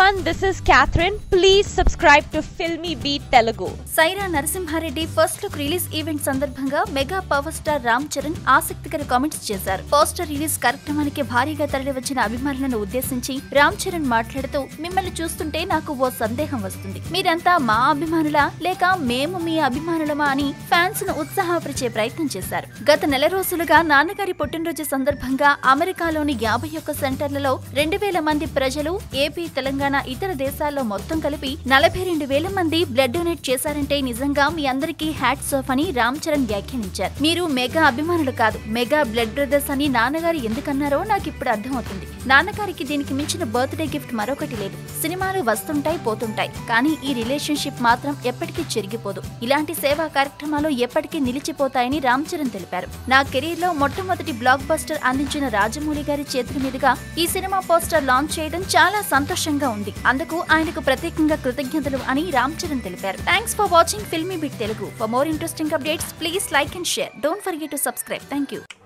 everyone, this is Catherine. Please subscribe to Filmy Beat Telugu. Sye Raa Narasimha Reddy first look release event సందర్భంగా mega power star Ram Charan ఆసక్తికర comments చేశారు poster release కార్యక్రమానికి భారీగా తరలివచ్చిన అభిమానులను ఉద్దేశించి రామ్ చరణ్ మాట్లాడుతూ మిమ్మల్ని చూస్తుంటే నాకు ఓ సందేహం వస్తుంది మీరంతా మా అభిమానులా లేక మేము మీ అభిమానులమా అని ఫ్యాన్స్ ను ఉత్సాహపరిచే ప్రయత్నం చేశారు గత నెల రోజులుగా నాన్నగారి పుట్టినరోజు సందర్భంగా అమెరికాలోని యాభై ఒక్క సెంటర్లలో రెండు వేల మంది ప్రజలు ఏపీ తెలంగాణ ఇతర దేశాల్లో మొత్తం కలిపి నలభై రెండు వేల మంది బ్లడ్ డొనేట్ చేశారంటే నిజంగా మీ అందరికీ హ్యాట్స్ ఆఫ్ అని రామ్ చరణ్ వ్యాఖ్యానించారు మీరు మెగా అభిమానులు కాదు మెగా బ్లడ్ బ్రదర్స్ అని నాన్నగారు ఎందుకన్నారో నాకు ఇప్పుడు అర్థమవుతుంది నాన్నగారికి దీనికి మించిన బర్త్డే గిఫ్ట్ మరొకటి లేదు సినిమాలు వస్తుంటాయి పోతుంటాయి కానీ ఈ రిలేషన్షిప్ మాత్రం ఎప్పటికీ చెరిగిపోదు ఇలాంటి సేవా కార్యక్రమాలు ఎప్పటికీ నిలిచిపోతాయని రామ్ చరణ్ తెలిపారు నా కెరీర్ లో మొట్టమొదటి బ్లాక్ బస్టర్ అందించిన రాజమౌళి గారి చేతుల మీదుగా ఈ సినిమా పోస్టర్ లాంచ్ చేయడం చాలా సంతోషంగా ఉంది అందుకు ఆయనకు ప్రత్యేకంగా కృతజ్ఞతలు అని రామ్ చరణ్ తెలిపారు thanks for watching Filmy Beat Telugu for more interesting updates please like and share don't forget to subscribe thank you